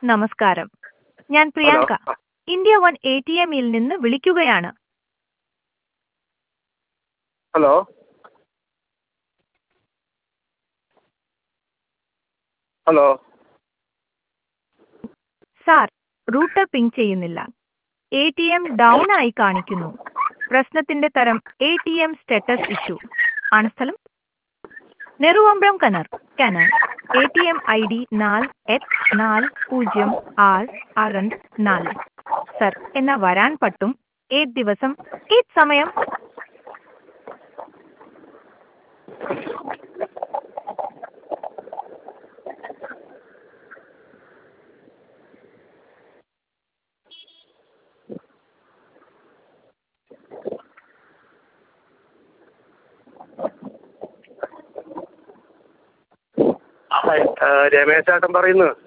നമസ്കാരം ഞാൻ Priyanka India one A T എമ്മിൽ നിന്ന് വിളിക്കുകയാണ് hello hello sir router ping ചെയ്യുന്നില്ല എ ടി എം ഡൗൺ ആയി കാണിക്കുന്നു പ്രശ്നത്തിന്റെ തരം A T M status issue ആണ് സ്ഥലം നെറുവമ്പ്രം കനർ കനർ A T M I D നാല് എച്ച് നാല് പൂജ്യം ആറ് ആറ് നാല് സർ എന്നാ വരാൻ പറ്റും ഏത് ദിവസം ഏത് സമയം ഹായ് രമേശ് ചേട്ടൻ പറയുന്നു